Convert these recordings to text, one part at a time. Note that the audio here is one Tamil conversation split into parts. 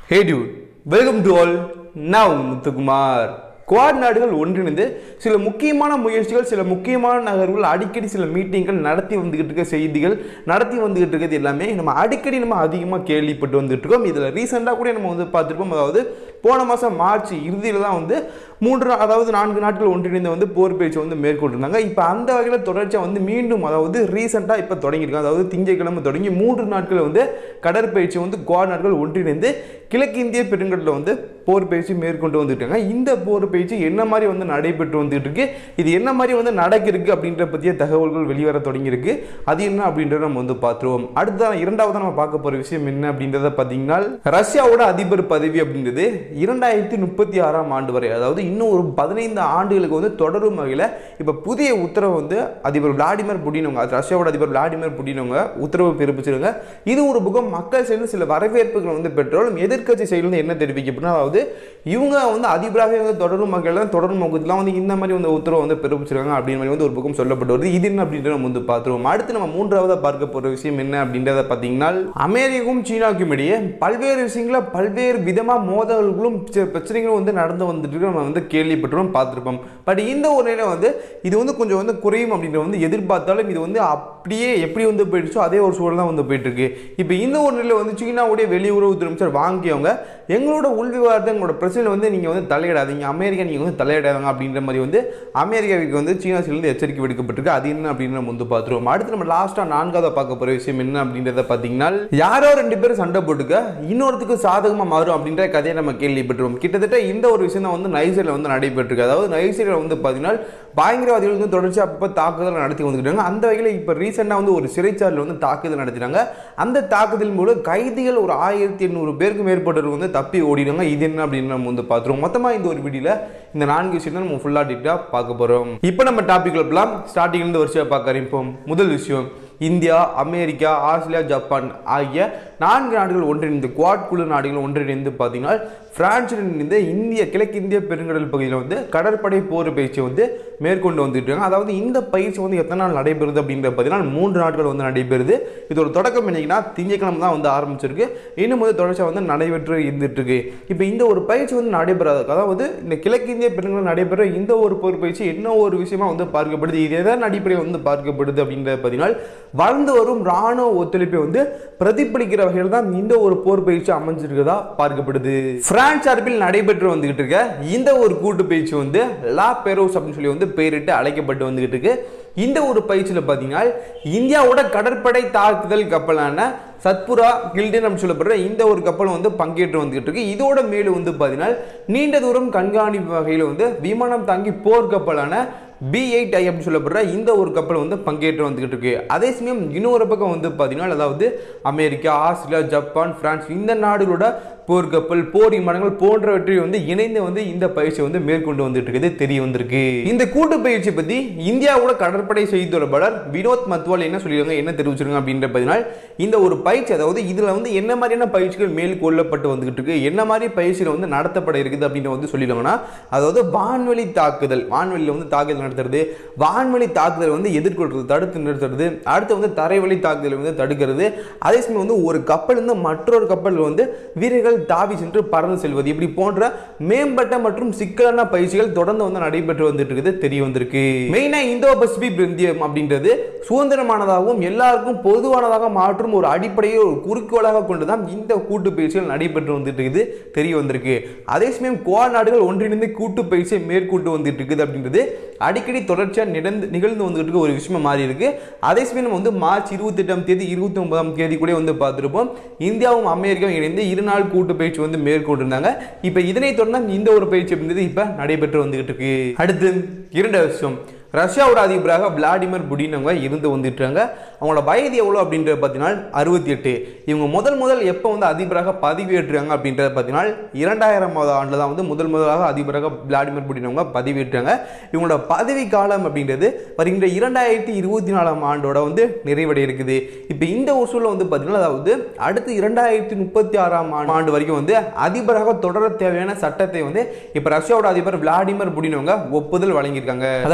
Hey dude welcome to all now Muthukumar Quad நாடுகள் ஒன்றிணைந்து சில முக்கியமான முயற்சிகள் சில முக்கியமான நகர்வுகள் அடிக்கடி சில மீட்டிங்கள் நடத்தி வந்துகிட்டு இருக்க செய்திகள் நடத்தி வந்துகிட்டு இருக்கிறது எல்லாமே நம்ம அடிக்கடி நம்ம அதிகமாக கேள்விப்பட்டு வந்துட்டு இருக்கோம் இதில் ரீசெண்டாக கூட நம்ம வந்து பார்த்துருப்போம் அதாவது போன மாதம் மார்ச் இறுதியில் தான் வந்து மூன்று நா- அதாவது நான்கு நாட்கள் ஒன்றிணைந்து வந்து போர் பேச்சு வந்து மேற்கொண்டிருந்தாங்க இப்போ அந்த வகையில் தொடர்ச்சியாக வந்து மீண்டும் அதாவது ரீசெண்டாக இப்போ தொடங்கியிருக்காங்க அதாவது திங்கட்கிழமை தொடங்கி மூன்று நாட்கள் வந்து கடற்பயிற்சி வந்து குவாட் நாடுகள் ஒன்றிணைந்து கிழக்கு இந்திய பெருங்கடலில் வந்து போர் பயிற்சி மேற்கொண்டு வந்துட்டாங்க இந்த போர் பயிற்சி என்ன மாதிரி வந்து நடைபெற்று வந்துட்டு இருக்கு இது என்ன மாதிரி வந்து நடக்கிருக்கு அப்படின்ற பற்றிய தகவல்கள் வெளிவர தொடங்கியிருக்கு அது என்ன அப்படின்றத நம்ம வந்து பார்த்துருவோம் அடுத்ததான் இரண்டாவது நம்ம பார்க்க போகிற விஷயம் என்ன அப்படின்றத பார்த்தீங்கன்னா ரஷ்யாவோட அதிபர் பதவி அப்படின்றது இரண்டாயிரத்தி முப்பத்தி ஆறாம் ஆண்டு வரை அதாவது இன்னும் ஒரு பதினைந்து ஆண்டுகளுக்கு வந்து தொடரும் வகையில் இப்போ புதிய உத்தரவு வந்து அதிபர் விளாடிமிர் புடின் அவங்க அது ரஷ்யாவோட அதிபர் விளாடிமிர் புடின் அவங்க உத்தரவு பிறப்பிச்சிருங்க இது ஒரு பக்கம் மக்கள் சேர்ந்து சில வரவேற்புகள் வந்து பெற்றாலும் எதிர்க்கட்சி சைடுல இருந்து என்ன தெரிவிக்கப்படும் அதாவது இவங்க வந்து அதிபராக வந்து தொடரும் வகையில் தான் தொடரும் நோக்கத்தில் வந்து இந்த மாதிரி வந்து உத்தரவு வந்து பிறப்பிச்சிருக்காங்க அப்படின்னு மாதிரி வந்து ஒரு பக்கம் சொல்லப்பட்டு வருது இது என்ன அப்படின்றத நம்ம வந்து பார்த்துருவோம் அடுத்து நம்ம மூன்றாவதாக பார்க்க போகிற விஷயம் என்ன அப்படின்றத பார்த்தீங்கன்னா அமெரிக்காவும் சீனாவுக்கும் இடையே பல்வேறு விஷயங்கள பல்வேறு விதமாக மோதல்களும் சில பிரச்சனைகளும் வந்து நடந்து வந்துட்டு இருக்கு. நம்ம வந்து கேள்விப்பட்டிருப்போம் பார்த்துருப்போம் பட் இந்த ஒரு நிலை வந்து இது வந்து கொஞ்சம் வந்து குறையும் அப்படின்ற வந்து எதிர்பார்த்தாலும் இது வந்து அப்படியே எப்படி வந்து போயிடுச்சோ அதே ஒரு சூழல் தான் வந்து போயிட்டு இருக்கு இப்போ இந்த ஒரு நிலை வந்து சீனாவுடைய வெளியுறவுத்துறை அமைச்சர் வாங்கியவங்க எங்களோட உள் விவாதத்தை எங்களோட பிரச்சனை வந்து நீங்கள் வந்து தலையிடாதீங்க அமெரிக்கா நீங்கள் வந்து தலையிடாதாங்க அப்படின்ற மாதிரி வந்து அமெரிக்காவுக்கு வந்து சீனா சைட்லேருந்து எச்சரிக்கை விடுக்கப்பட்டிருக்கு அது என்ன அப்படின்னு நம்ம வந்து பார்த்துருவோம் அடுத்து நம்ம லாஸ்ட்டாக நான்காவது பார்க்க போகிற விஷயம் என்ன அப்படின்றத பார்த்தீங்கன்னா யாரோ ரெண்டு பேரும் சண்டை போட்டுக்க இன்னொருத்துக்கு சாதகமாக மாறும் அப்படின்ற கதையை நம்ம கேள்விப்பட்டிருவோம் கிட்டத்தட்ட இந்த ஒரு விஷயம் தான் வந்து நைசரில் வந்து நடைபெற்றிருக்கு அதாவது நைசரில் வந்து பார்த்தீங்கன்னா பயங்கரவாதிகள் வந்து தொடர்ச்சியாக அப்பப்போ தாக்குதல் நடத்தி வந்துக்கிட்டாங்க அந்த வகையில் இப்போ ரீசெண்டாக வந்து ஒரு சிறைச்சாலையில் வந்து தாக்குதல் நடத்தினாங்க அந்த தாக்குதல் மூலம் கைதிகள் ஒரு ஆயிரத்தி எண்ணூறு பேருக்கு மேற்பட்டவர்கள் வந்து தப்பி ஓடிடுவாங்க இது என்ன அப்படின்னு நம்ம வந்து பார்த்துருவோம் மொத்தமாக இந்த ஒரு வீடியோவில் இந்த நான்கு விஷயம் தான் நம்ம ஃபுல்லாக டீட்டாக பார்க்க போகிறோம் இப்போ நம்ம டாபிக்ல போகலாம் ஸ்டார்டிங்லேருந்து வரிசையாக பார்க்க ஆரம்பிப்போம் முதல் விஷயம் இந்தியா அமெரிக்கா ஆஸ்திரேலியா ஜப்பான் ஆகிய நான்கு நாடுகள் ஒன்றிணைந்து குவாட் குழு நாடுகள் ஒன்றிணைந்து பார்த்தீங்கன்னா பிரான்சுடன் இணைந்து இந்திய கிழக்கிந்திய பெருங்கடல் பகுதியில் வந்து கடற்படை போர் பயிற்சி வந்து மேற்கொண்டு வந்துட்டு இருக்காங்க அதாவது இந்த பயிற்சி வந்து எத்தனை நாள் நடைபெறுது அப்படின்ற பார்த்தீங்கன்னா மூன்று நாட்கள் வந்து நடைபெறுது இதோட தொடக்கம் என்னைக்குன்னா திங்கட்கிழமை தான் வந்து ஆரம்பிச்சிருக்கு இன்னும் வந்து தொடர்ச்சியாக வந்து நடைபெற்று இருந்துட்டு இருக்கு இப்போ இந்த ஒரு பயிற்சி வந்து நடைபெறாது அதாவது இந்த கிழக்கிந்திய பெருங்கடல் நடைபெற இந்த ஒரு போர் பயிற்சி என்ன ஒரு விஷயமா வந்து பார்க்கப்படுது இது எதன் அடிப்படையில் வந்து பார்க்கப்படுது அப்படின்றத பார்த்தீங்கன்னா வளர்ந்து வரும் ராணுவ ஒத்துழைப்பை வந்து பிரதிபலிக்கிற வகையில் தான் இந்த ஒரு போர் பயிற்சி அமைஞ்சிருக்கிறதா பார்க்கப்படுது பிரான்ஸ் சார்பில் நடைபெற்று வந்துகிட்டு இருக்க இந்த ஒரு கூட்டு பயிற்சி வந்து லா பெரோஸ் அப்படின்னு சொல்லி வந்து பெயரிட்டு அழைக்கப்பட்டு வந்துகிட்டு இருக்கு இந்த ஒரு பயிற்சியில் பார்த்தீங்கன்னா இந்தியாவோட கடற்படை தாக்குதல் கப்பலான சத்புரா கில்டன் அப்படின்னு சொல்லப்படுற இந்த ஒரு கப்பல் வந்து பங்கேற்று வந்துகிட்டு இருக்கு இதோட மேலும் வந்து பார்த்தீங்கன்னா நீண்ட தூரம் கண்காணிப்பு வகையில் வந்து விமானம் தாங்கி போர் கப்பலான பி எயிட் ஐ அப்படின்னு சொல்லப்படுற இந்த ஒரு கப்பல் வந்து பங்கேற்று வந்துகிட்டு இருக்கு அதே சமயம் இன்னொரு பக்கம் வந்து பார்த்தீங்கன்னா அதாவது அமெரிக்கா ஆஸ்திரேலியா ஜப்பான் பிரான்ஸ் இந்த நாடுகளோட போர் கப்பல் போர் விமானங்கள் போன்றவற்றை வந்து இணைந்து வந்து இந்த பயிற்சி வந்து மேற்கொண்டு வந்துட்டு இருக்குது தெரிய வந்திருக்கு இந்த கூட்டு பயிற்சி பத்தி இந்தியாவோட கடற்படை செய்தி தொடர்பாளர் வினோத் மத்வால் என்ன சொல்லியிருக்காங்க என்ன தெரிவிச்சிருக்காங்க அப்படின்ற பார்த்தீங்கன்னா இந்த ஒரு பயிற்சி அதாவது இதுல வந்து என்ன மாதிரியான பயிற்சிகள் மேற்கொள்ளப்பட்டு வந்துகிட்டு இருக்கு என்ன மாதிரி பயிற்சிகள் வந்து நடத்தப்பட இருக்குது அப்படின்னு வந்து சொல்லிடுவாங்கன்னா அதாவது வான்வெளி தாக்குதல் வான்வெளியில் வந்து தாக்குதல் நடத்துறது வான்வெளி தாக்குதல் வந்து எதிர்கொள்றது தடுத்து நிறுத்துறது அடுத்து வந்து தரைவழி தாக்குதலை வந்து தடுக்கிறது அதே சமயம் வந்து ஒரு கப்பல் இருந்து மற்றொரு கப்பல் வந்து வீரர்கள் தாவி சென்று பறந்து செல்வது இப்படி போன்ற மேம்பட்ட மற்றும் சிக்கலான பயிற்சிகள் தொடர்ந்து வந்து நடைபெற்று வந்துட்டு இருக்குது தெரிய வந்திருக்கு மெயினா இந்தோ பசிபிக் பிராந்தியம் அப்படின்றது சுதந்திரமானதாகவும் எல்லாருக்கும் பொதுவானதாக மாற்றும் ஒரு அடிப்படையை ஒரு குறிக்கோளாக கொண்டுதான் இந்த கூட்டு பயிற்சிகள் நடைபெற்று வந்துட்டு இருக்குது தெரிய வந்திருக்கு அதே சமயம் கோவா நாடுகள் ஒன்றிணைந்து கூட்டு பயிற்சியை மேற்கொண்டு வந்துட்டு இருக்குது அப்படின்றது அடிக்கடி தொடர்ச்சியாக நிகழ்ந்து நிகழ்ந்து வந்துட்டு இருக்க ஒரு விஷயமா மாறி இருக்கு அதே சமயம் நம்ம வந்து மார்ச் இருபத்தி எட்டாம் தேதி இருபத்தி ஒன்பதாம் தேதி கூட வந்து பார்த்துருப்போம் இந்தியாவும் அமெரிக்காவும் இணைந்து இரு நாள் கூட்டு பயிற்சி வந்து மேற்கொண்டிருந்தாங்க இப்போ இதனை தொடர்ந்து இந்த ஒரு பயிற்சி அப்படின்றது இப்போ நடைபெற்று வந்துகிட்டு இருக்கு அடுத்து இரண்டாவது விஷயம் ரஷ்யாவோட அதிபராக விளாடிமிர் புடின் அவங்க இருந்து வந்துட்டு இருக்காங்க அவங்களோட வயது எவ்வளோ அப்படின்றது பார்த்தீங்கன்னா அறுபத்தி எட்டு இவங்க முதல் முதல் எப்போ வந்து அதிபராக பதவியேற்றுறாங்க அப்படின்றத பார்த்தீங்கன்னா இரண்டாயிரமாவது ஆண்டில் தான் வந்து முதல் முதலாக அதிபராக விளாடிமிர் புடின் அவங்க பதவியேற்றாங்க இவங்களோட பதவி காலம் அப்படின்றது வருகின்ற இரண்டாயிரத்தி இருபத்தி நாலாம் ஆண்டோட வந்து நிறைவடைய இருக்குது இப்போ இந்த ஒரு சூழல் வந்து பார்த்தீங்கன்னா அதாவது அடுத்து இரண்டாயிரத்தி முப்பத்தி ஆறாம் ஆண்டு ஆண்டு வரைக்கும் வந்து அதிபராக தொடர தேவையான சட்டத்தை வந்து இப்போ ரஷ்யாவோட அதிபர் விளாடிமிர் புடின் அவங்க ஒப்புதல் வழங்கியிருக்காங்க அதாவது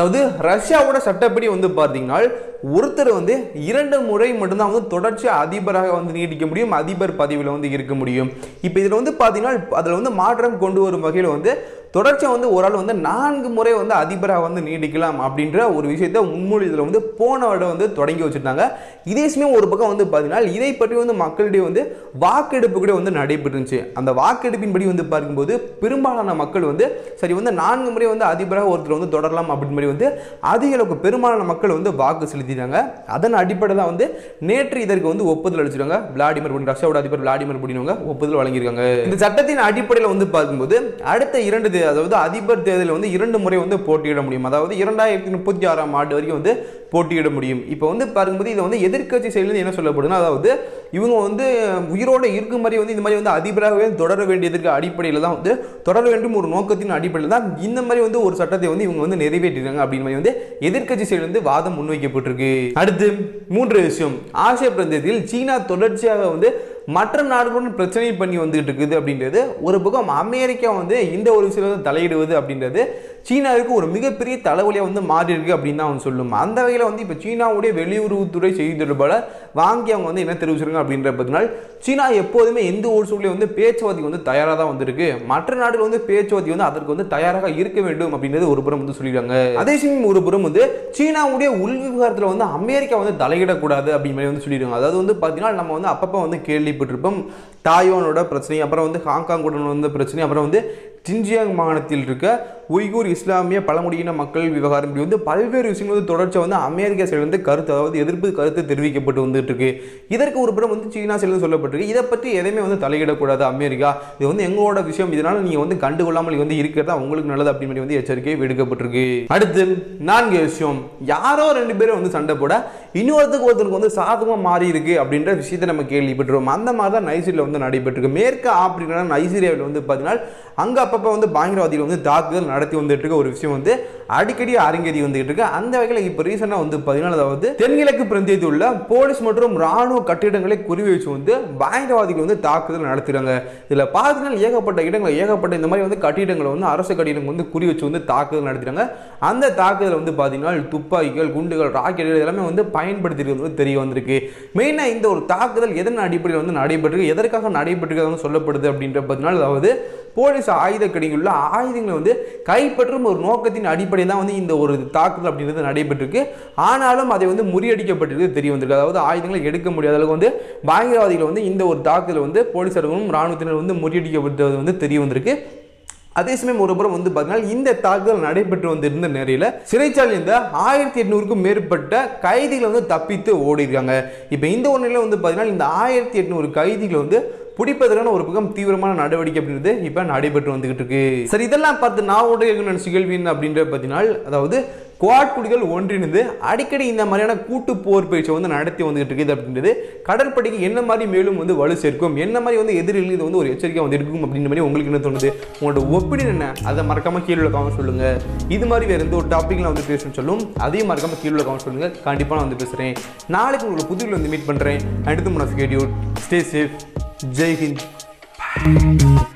ரஷ்யாவோட சட்டப்படி வந்து பார்த்தீங்கன்னா ஒருத்தர் வந்து இரண்டு முறை மட்டும்தான் வந்து தொடர்ச்சியாக அதிபராக வந்து நீடிக்க முடியும் அதிபர் பதவியில் வந்து இருக்க முடியும் இப்போ இதில் வந்து பார்த்தீங்கன்னா அதில் வந்து மாற்றம் கொண்டு வரும் வகையில் வந்து தொடர்ச்சியாக வந்து ஒரு ஆள் வந்து நான்கு முறை வந்து அதிபராக வந்து நீடிக்கலாம் அப்படின்ற ஒரு விஷயத்தை முன்மொழிதல் வந்து போன வருடம் வந்து தொடங்கி வச்சுருந்தாங்க இதே சமயம் ஒரு பக்கம் வந்து பார்த்தீங்கன்னா இதை பற்றி வந்து மக்களிடையே வந்து வாக்கெடுப்பு கூட வந்து நடைபெற்றுச்சு அந்த வாக்கெடுப்பின்படி வந்து பார்க்கும்போது பெரும்பாலான மக்கள் வந்து சரி வந்து நான்கு முறை வந்து அதிபராக ஒருத்தர் வந்து தொடரலாம் அப்படின்னு மாதிரி வந்து அதிக அளவுக்கு பெரும்பாலான மக்கள் வந்து வாக்கு செலுத்திட்டாங்க அதன் அடிப்படையில் தான் வந்து நேற்று இதற்கு வந்து ஒப்புதல் அளிச்சிருக்காங்க விளாடிமிர் புடின் ரஷ்யாவோட அதிபர் விளாடிமிர் புடின் அவங்க ஒப்புதல் வழங்கியிருக்காங்க இந்த சட்டத்தின் அடிப்படையில் வந்து பார்க்கும்போது அடுத்த இரண்டு தே- அதாவது அதிபர் தேர்தலில் வந்து இரண்டு முறை வந்து போட்டியிட முடியும் அதாவது இரண்டாயிரத்தி முப்பத்தி ஆறாம் ஆண்டு வரைக்கும் வந்து போட்டியிட முடியும் இப்போ வந்து பார்க்கும்போது இதை வந்து எதிர்க்கட்சி சைடுலேருந்து என்ன சொல்லப்படுதுன்னா அதாவது இவங்க வந்து உயிரோட இருக்கும் மாதிரி வந்து இந்த மாதிரி வந்து அதிபராகவே தொடர வேண்டியதற்கு அடிப்படையில் தான் வந்து தொடர வேண்டும் ஒரு நோக்கத்தின் அடிப்படையில் தான் இந்த மாதிரி வந்து ஒரு சட்டத்தை வந்து இவங்க வந்து நிறைவேற்றிருக்காங்க அப்படின்னு மாதிரி வந்து எதிர்க்கட்சி சைடு வந்து வாதம் முன்வைக்கப்பட்டிருக்கு அடுத்து மூன்று விஷயம் ஆசிய பிராந்தியத்தில் சீனா தொடர்ச்சியாக வந்து மற்ற நாடுகளுடன் பிரச்சனை பண்ணி வந்துகிட்டு இருக்குது அப்படின்றது ஒரு பக்கம் அமெரிக்கா வந்து இந்த ஒரு விஷயத்தில் தலையிடுவது அப்படின்றது சீனாவுக்கு ஒரு மிகப்பெரிய தலைவலியாக வந்து மாறி இருக்கு அப்படின்னு தான் அவன் சொல்லும் அந்த வகையில் வந்து இப்போ சீனாவுடைய வெளியுறவுத்துறை செய்தி தொடர்பாளர் வாங்கி அவங்க வந்து என்ன தெரிவிச்சிருக்காங்க அப்படின்ற பார்த்தீங்கன்னா சீனா எப்போதுமே எந்த ஒரு சூழ்நிலை வந்து பேச்சுவார்த்தைக்கு வந்து தயாராக தான் வந்திருக்கு மற்ற நாடுகள் வந்து பேச்சுவார்த்தை வந்து அதற்கு வந்து தயாராக இருக்க வேண்டும் அப்படின்றது ஒரு புறம் வந்து சொல்லிடுறாங்க அதே சமயம் ஒரு புறம் வந்து சீனாவுடைய உள் விவகாரத்தில் வந்து அமெரிக்கா வந்து தலையிடக்கூடாது அப்படின்னு மாதிரி வந்து சொல்லிடுவாங்க அதாவது வந்து பார்த்தீங்கன்னா நம்ம வந்து அப்பப்போ வந்து கேள்விப்பட்டிருப்போம் தாய்வானோட பிரச்சனை அப்புறம் வந்து ஹாங்காங்குடன் வந்த பிரச்சனை அப்புறம் வந்து ஜின்ஜியாங் மாகாணத்தில் இருக்க உய்கூர் இஸ்லாமிய பழங்குடியின மக்கள் விவகாரம் இப்படி வந்து பல்வேறு விஷயங்கள் வந்து தொடர்ச்சியாக வந்து அமெரிக்கா சைடு வந்து கருத்து அதாவது எதிர்ப்பு கருத்து தெரிவிக்கப்பட்டு வந்துட்டு இருக்கு இதற்கு ஒரு புறம் வந்து சீனா சைடு சொல்லப்பட்டிருக்கு இதை பற்றி எதையுமே வந்து தலையிடக்கூடாது அமெரிக்கா இது வந்து எங்களோட விஷயம் இதனால நீங்க வந்து கண்டுகொள்ளாமல் இது வந்து இருக்கிறதா உங்களுக்கு நல்லது அப்படின்னு மாதிரி வந்து எச்சரிக்கை விடுக்கப்பட்டிருக்கு அடுத்து நான்கு விஷயம் யாரோ ரெண்டு பேரும் வந்து சண்டை போட இன்னொருத்தருக்கு ஒருத்தருக்கு வந்து சாதகமாக மாறி இருக்கு அப்படின்ற விஷயத்தை நம்ம கேள்விப்பட்டிருக்கோம் அந்த மாதிரி தான் நைசீரியில் வந்து நடைபெற்றிருக்கு மேற்கு ஆப்பிரிக்கா நைசீரியாவில் வந்து பார்த்தீங்கன்னா அங்கே அப்பப்போ வந்து பயங்கரவாதிகள் வந்து தாக்குதல் நடத்தி வந்துட்டு இருக்க ஒரு விஷயம் வந்து அடிக்கடி அரங்கேறி வந்துகிட்டு இருக்கு அந்த வகையில் இப்போ ரீசெண்டாக வந்து பார்த்தீங்கன்னா அதாவது தென்கிழக்கு பிராந்தியத்தில் உள்ள போலீஸ் மற்றும் ராணுவ கட்டிடங்களை குறி வச்சு வந்து பயங்கரவாதிகள் வந்து தாக்குதல் நடத்துகிறாங்க இதில் பார்த்தீங்கன்னா ஏகப்பட்ட இடங்கள் ஏகப்பட்ட இந்த மாதிரி வந்து கட்டிடங்களை வந்து அரசு கட்டிடங்கள் வந்து குறி வச்சு வந்து தாக்குதல் நடத்துகிறாங்க அந்த தாக்குதல் வந்து பார்த்தீங்கன்னா துப்பாக்கிகள் குண்டுகள் ராக்கெட்டுகள் எல்லாமே வந்து பயன்படுத்திருக்கிறது வந்து தெரிய வந்திருக்கு மெயினாக இந்த ஒரு தாக்குதல் எதன் அடிப்படையில் வந்து நடைபெற்றிருக்கு எதற்காக நடைபெற்றிருக்கிறது சொல்லப்படுது அப்படின்ற பார்த்தீங்கன்னா அதாவது போலீஸ் ஆயுத கடிங்குள்ள ஆயுதங்களை வந்து கைப்பற்றும் ஒரு நோக்கத்தின் அடிப்படையில் தான் வந்து இந்த ஒரு தாக்குதல் அப்படின்றது நடைபெற்றிருக்கு ஆனாலும் அதை வந்து முறியடிக்கப்பட்டிருக்கு தெரிய வந்திருக்கு அதாவது ஆயுதங்களை எடுக்க முடியாத அளவுக்கு வந்து பயங்கரவாதிகள் வந்து இந்த ஒரு தாக்குதல் வந்து போலீசார்களும் இராணுவத்தினர் வந்து முறியடிக்கப்பட்டது வந்து தெரிய வந்திருக்கு அதே சமயம் ஒரு புறம் வந்து பார்த்தீங்கன்னா இந்த தாக்குதல் நடைபெற்று வந்திருந்த நேரையில் சிறைச்சாலையில் இருந்த ஆயிரத்தி எட்நூறுக்கும் மேற்பட்ட கைதிகள் வந்து தப்பித்து ஓடி இருக்காங்க இப்போ இந்த ஒரு நிலையில் வந்து பார்த்தீங்கன்னா இந்த ஆயிரத்தி எட்நூறு கைதிகளை வந்து பிடிப்பதற்கான ஒரு பக்கம் தீவிரமான நடவடிக்கை அப்படின்றது இப்போ நடைபெற்று வந்துகிட்டு இருக்கு சரி இதெல்லாம் பார்த்து நான் உடைய நினைச்ச கேள்வின்னு அப்படின்ற பார்த்தீங்கன்னா அதாவது குவாட் குடிகள் ஒன்றிணைந்து அடிக்கடி இந்த மாதிரியான கூட்டு போர் பயிற்சியை வந்து நடத்தி வந்துகிட்டு இருக்குது அப்படின்றது கடற்படைக்கு என்ன மாதிரி மேலும் வந்து வலு சேர்க்கும் என்ன மாதிரி வந்து எதிரில் இது வந்து ஒரு எச்சரிக்கை வந்து இருக்கும் அப்படின்ற மாதிரி உங்களுக்கு என்ன தோணுது உங்களோட ஒப்பீனியன் என்ன அதை மறக்காம கீழே உள்ள கமெண்ட் சொல்லுங்க இது மாதிரி வேற எந்த ஒரு டாப்பிக்ல வந்து பேசணும்னு சொல்லும் அதையும் மறக்காம கீழே உள்ள கமெண்ட் சொல்லுங்க கண்டிப்பா நான் வந்து பேசுறேன் நாளைக்கு உங்களுக்கு புதுவில் வந்து மீட் பண்றேன் அடுத்து முன்னாடி ஸ்டே சேஃப் ஜெய் ஹிந்த்